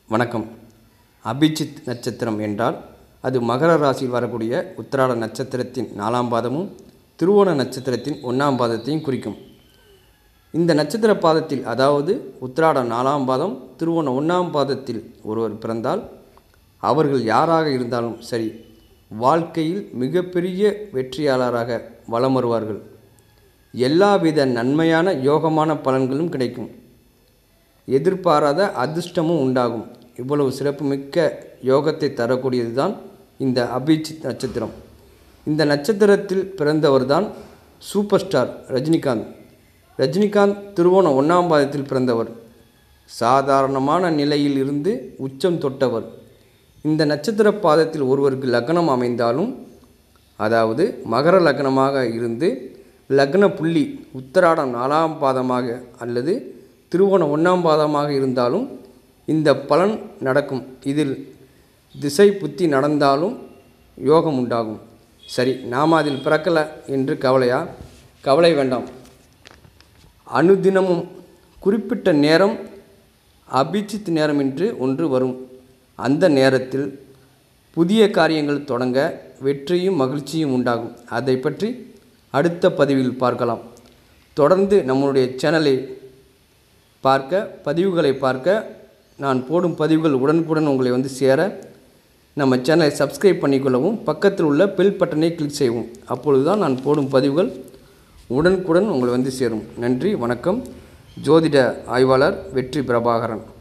வணக்கம் அபிஜித் நட்சத்திரம் என்றால் அது மகர ராசியில் வரக்கூடிய உத்திராட நட்சத்திரத்தின் நாலாம் பாதமும் திருவோண நட்சத்திரத்தின் ஒன்றாம் பாதத்தையும் குறிக்கும் இந்த நட்சத்திர பாதத்தில் அதாவது உத்திராட நாலாம் பாதம் திருவோண ஒன்றாம் பாதத்தில் ஒருவர் பிறந்தால் அவர்கள் யாராக இருந்தாலும் சரி வாழ்க்கையில் மிகப்பெரிய வெற்றியாளராக வலம் வருவார்கள் எல்லாவித நன்மையான யோகமான பலன்களும் கிடைக்கும் எதிர்பாராத அதிர்ஷ்டமும் உண்டாகும் இவ்வளவு சிறப்புமிக்க யோகத்தை தரக்கூடியது தான் இந்த அபிஜித் நட்சத்திரம் இந்த நட்சத்திரத்தில் பிறந்தவர்தான் சூப்பர் ஸ்டார் ரஜினிகாந்த் ரஜினிகாந்த் திருவோணம் ஒன்றாம் பாதத்தில் பிறந்தவர் சாதாரணமான நிலையில் இருந்து உச்சம் தொட்டவர் இந்த நட்சத்திர பாதத்தில் ஒருவருக்கு லக்னம் அமைந்தாலும் அதாவது மகர லக்னமாக இருந்து லக்ன புள்ளி உத்தராடம் நாலாம் பாதமாக அல்லது திருவோணம் ஒன்றாம் பாதமாக இருந்தாலும் இந்த பலன் நடக்கும் இதில் திசை புத்தி நடந்தாலும் யோகம் உண்டாகும் சரி நாம் அதில் பிறக்கலை என்று கவலையா கவலை வேண்டாம் அனுதினமும் குறிப்பிட்ட நேரம் அபிஜித் நேரம் என்று ஒன்று வரும் அந்த நேரத்தில் புதிய காரியங்கள் தொடங்க வெற்றியும் மகிழ்ச்சியும் உண்டாகும் அதை பற்றி அடுத்த பதிவில் பார்க்கலாம் தொடர்ந்து நம்முடைய சேனலை பார்க்க பதிவுகளை பார்க்க நான் போடும் பதிவுகள் உடனுக்குடன் உங்களை வந்து சேர நம்ம சேனலை சப்ஸ்கிரைப் பண்ணிக்கொள்ளவும் பக்கத்தில் உள்ள பெல் பட்டனை கிளிக் செய்யவும் அப்பொழுது தான் நான் போடும் பதிவுகள் உடனுக்குடன் உங்களை வந்து சேரும் நன்றி வணக்கம் ஜோதிட ஆய்வாளர் வெற்றி பிரபாகரன்